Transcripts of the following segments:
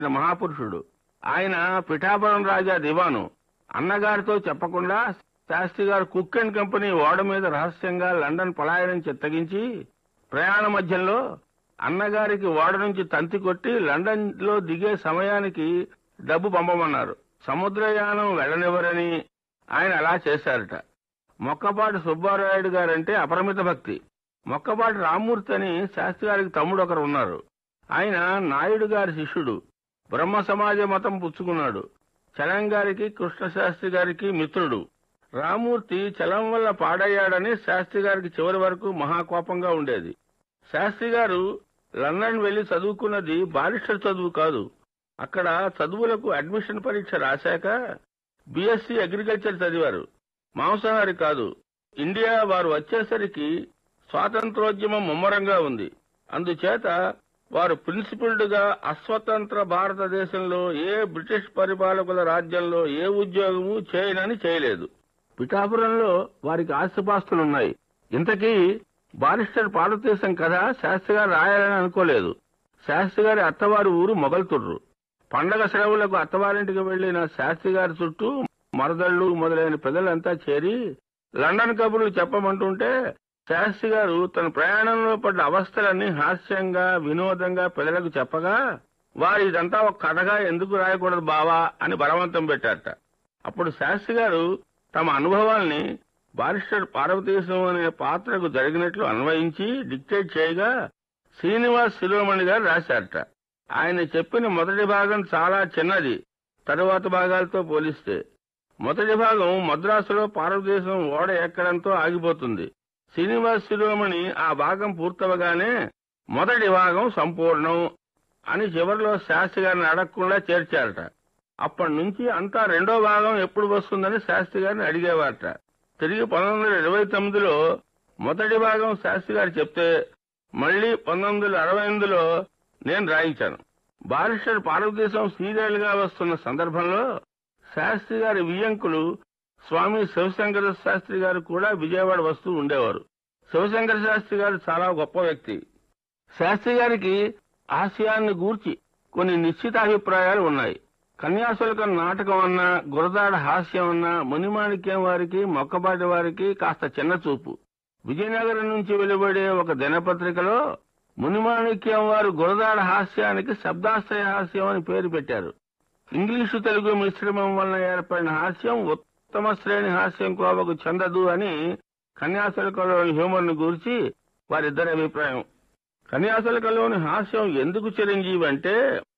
మహాపురుషుడు ఆయన పిఠాపురం రాజా దివాను అన్నగారితో చెప్పకుండా శాస్త్రి గారు కుక్ అండ్ కంపెనీ ఓడ మీద రహస్యంగా లండన్ పలాయనం చిత్తగించి ప్రయాణ మధ్యంలో అన్నగారికి ఓడ నుంచి తంతి కొట్టి లండన్ లో దిగే సమయానికి డబ్బు పంపమన్నారు సముద్రయానం వెళ్ళనివ్వరని ఆయన అలా చేశారట మొక్కపాటి సుబ్బారాయుడు గారంటే అపరిమిత భక్తి మొక్కపాటి రామ్మూర్తి అని శాస్త్రి గారికి తమ్ముడు ఒకరు ఉన్నారు ఆయన నాయుడు గారి శిష్యుడు బ్రహ్మ సమాజ మతం పుచ్చుకున్నాడు చలం గారికి కృష్ణశాస్త్రి గారికి మిత్రుడు రామూర్తి చలం వల్ల పాడయ్యాడని శాస్త్రి గారికి చివరి వరకు మహాకోపంగా ఉండేది శాస్త్రి గారు లండన్ వెళ్లి చదువుకున్నది బారిస్టర్ చదువు కాదు అక్కడ చదువులకు అడ్మిషన్ పరీక్ష రాశాక బీఎస్సీ అగ్రికల్చర్ చదివారు మాంసాహారి కాదు ఇండియా వారు వచ్చేసరికి స్వాతంత్రోద్యమం ముమ్మరంగా ఉంది అందుచేత వారు ప్రిన్సిపల్డ్ గా అస్వతంత్ర భారతదేశంలో ఏ బ్రిటిష్ పరిపాలకుల రాజ్యంలో ఏ ఉద్యోగము చేయనని చేయలేదు పిఠాపురంలో వారికి ఆస్తిపాస్తులున్నాయి ఇంతకీ బారిస్టర్ పార్వతీశం కథ శాస్త్రి గారు రాయాలని అనుకోలేదు శాస్త్రి గారి అత్తవారి ఊరు మొగల్తుర్రు పండగ సెలవులకు అత్తవారింటికి వెళ్లిన శాస్త్రి గారి చుట్టూ మరదళ్ళు మొదలైన ప్రజలంతా చేరి లండన్ కబుర్లు చెప్పమంటుంటే శాస్త్రి గారు తన ప్రయాణంలో పడ్డ అవస్థలన్నీ హాస్యంగా వినోదంగా ప్రజలకు చెప్పగా వారు ఇదంతా ఒక కథగా ఎందుకు రాయకూడదు బావా అని బలవంతం పెట్టారట అప్పుడు శాస్త్రి గారు తమ అనుభవాల్ని బారిస్టర్ పార్వతీశం అనే పాత్రకు జరిగినట్లు అన్వయించి డిక్టేట్ చేయగా శ్రీనివాస్ శిరోమణి గారు రాశారట ఆయన చెప్పిన మొదటి భాగం చాలా చిన్నది తరువాత భాగాలతో పోలిస్తే మొదటి భాగం మద్రాసులో పార్వతీశం ఓడ ఎక్కడంతో ఆగిపోతుంది శ్రీనివాస్ శిరోమణి ఆ భాగం పూర్తవగానే మొదటి భాగం సంపూర్ణం అని చివరిలో శాస్త్రి గారిని అడగకుండా చేర్చారట అప్పటి నుంచి అంతా రెండో భాగం ఎప్పుడు వస్తుందని శాస్త్రి గారిని అడిగేవారట తిరిగి పంతొమ్మిది వందల ఇరవై తొమ్మిదిలో మొదటి భాగం శాస్త్రి గారు చెప్తే మళ్లీ పంతొమ్మిది వందల అరవై ఎనిమిదిలో నేను రాయించాను బారిస్టర్ పార్వతీశం సీరియల్ గా వస్తున్న సందర్భంలో శాస్త్రి గారి వియ్యంకులు స్వామి శివశంకర శాస్త్రి గారు కూడా విజయవాడ వస్తూ ఉండేవారు శివశంకర శాస్త్రి గారు చాలా గొప్ప వ్యక్తి శాస్త్రి గారికి ఆశయాన్ని గూర్చి కొన్ని నిశ్చిత అభిప్రాయాలు ఉన్నాయి కన్యాశుల్కం నాటకం అన్నా గురదాడ హాస్యం అన్నా మునిమాణిక్యం వారికి మొక్కపాటి వారికి కాస్త చిన్న చూపు విజయనగరం నుంచి వెలువడే ఒక దినపత్రికలో మునిమాణిక్యం వారు గురదాడ హాస్యానికి శబ్దాశ్రయ హాస్యం అని పేరు పెట్టారు ఇంగ్లీషు తెలుగు మిశ్రమం వలన ఏర్పడిన హాస్యం ఉత్తమ శ్రేణి హాస్యం కోవకు చెందదు అని కన్యాశుల్కలోని హ్యూమర్ ను గురించి వారిద్దరి అభిప్రాయం కన్యాశుల్కలోని హాస్యం ఎందుకు చిరంజీవి అంటే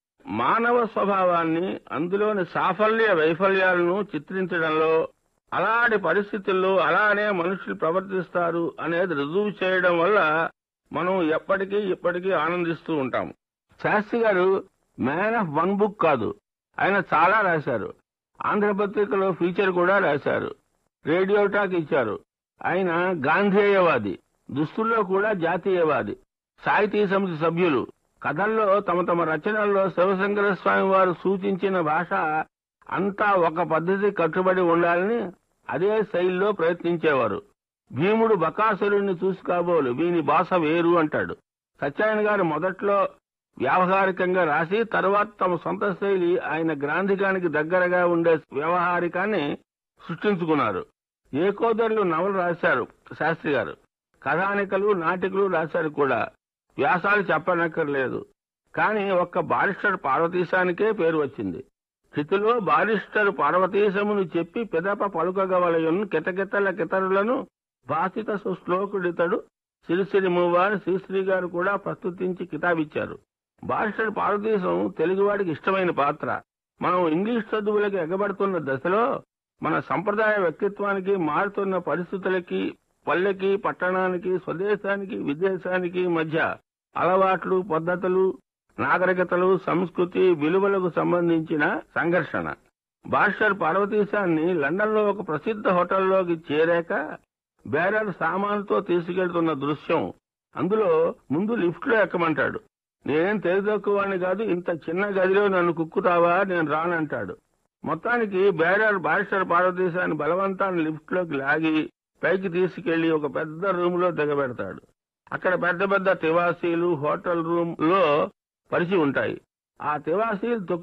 మానవ స్వభావాన్ని అందులోని సాఫల్య వైఫల్యాలను చిత్రించడంలో అలాంటి పరిస్థితుల్లో అలానే మనుషులు ప్రవర్తిస్తారు అనేది రుజువు చేయడం వల్ల మనం ఎప్పటికీ ఇప్పటికీ ఆనందిస్తూ ఉంటాం శాస్త్రి గారు మ్యాన్ ఆఫ్ వన్ బుక్ కాదు ఆయన చాలా రాశారు ఆంధ్రపత్రికలో ఫీచర్ కూడా రాశారు రేడియో టాక్ ఇచ్చారు ఆయన గాంధేయవాది దుస్తుల్లో కూడా జాతీయవాది సాహితీ సమితి సభ్యులు కథల్లో తమ తమ రచనల్లో శివశంకర స్వామి వారు సూచించిన భాష అంతా ఒక పద్ధతి కట్టుబడి ఉండాలని అదే శైలిలో ప్రయత్నించేవారు భీముడు బకాసురుణ్ణి చూసి కాబోలు వీని భాష వేరు అంటాడు సత్యనారాయణ గారు మొదట్లో వ్యావహారికంగా రాసి తర్వాత తమ సొంత శైలి ఆయన గ్రాంధికానికి దగ్గరగా ఉండే వ్యవహారికాన్ని సృష్టించుకున్నారు ఏకోదరులు నవలు రాశారు శాస్త్రి గారు కథానికలు నాటికలు రాశారు కూడా వ్యాసాలు చెప్పనక్కర్లేదు కానీ ఒక్క బారిస్టర్ పార్వతీశానికే పేరు వచ్చింది స్థితిలో బారిస్టర్ పార్వతీశమును చెప్పి పిదప పలుకగవలయును కితకితల కితరులను భాషిత సుశ్లోకుడితడు సిరిసిరి మూవారు శ్రీశ్రీ గారు కూడా ప్రస్తుతించి కితాబిచ్చారు బారిస్టర్ పార్వతీశం తెలుగువాడికి ఇష్టమైన పాత్ర మనం ఇంగ్లీష్ చదువులకు ఎగబడుతున్న దశలో మన సంప్రదాయ వ్యక్తిత్వానికి మారుతున్న పరిస్థితులకి పల్లెకి పట్టణానికి స్వదేశానికి విదేశానికి మధ్య అలవాట్లు పద్ధతులు నాగరికతలు సంస్కృతి విలువలకు సంబంధించిన సంఘర్షణ బారిస్టర్ పార్వతీశాన్ని లండన్ లో ఒక ప్రసిద్ధ హోటల్లోకి చేరాక బేరర్ సామానుతో తీసుకెళ్తున్న దృశ్యం అందులో ముందు లిఫ్ట్ లో ఎక్కమంటాడు నేనేం తెలియదక్కువాడిని కాదు ఇంత చిన్న గదిలో నన్ను కుక్కుతావా నేను రానంటాడు మొత్తానికి బేరర్ బారిస్టర్ పార్వతీశాన్ని బలవంతాన్ని లిఫ్ట్ లోకి లాగి పైకి తీసుకెళ్లి ఒక పెద్ద రూమ్ లో దిగబెడతాడు అక్కడ పెద్ద పెద్ద తివాసీలు హోటల్ రూమ్ లో పరిచి ఉంటాయి ఆ తివాసీలు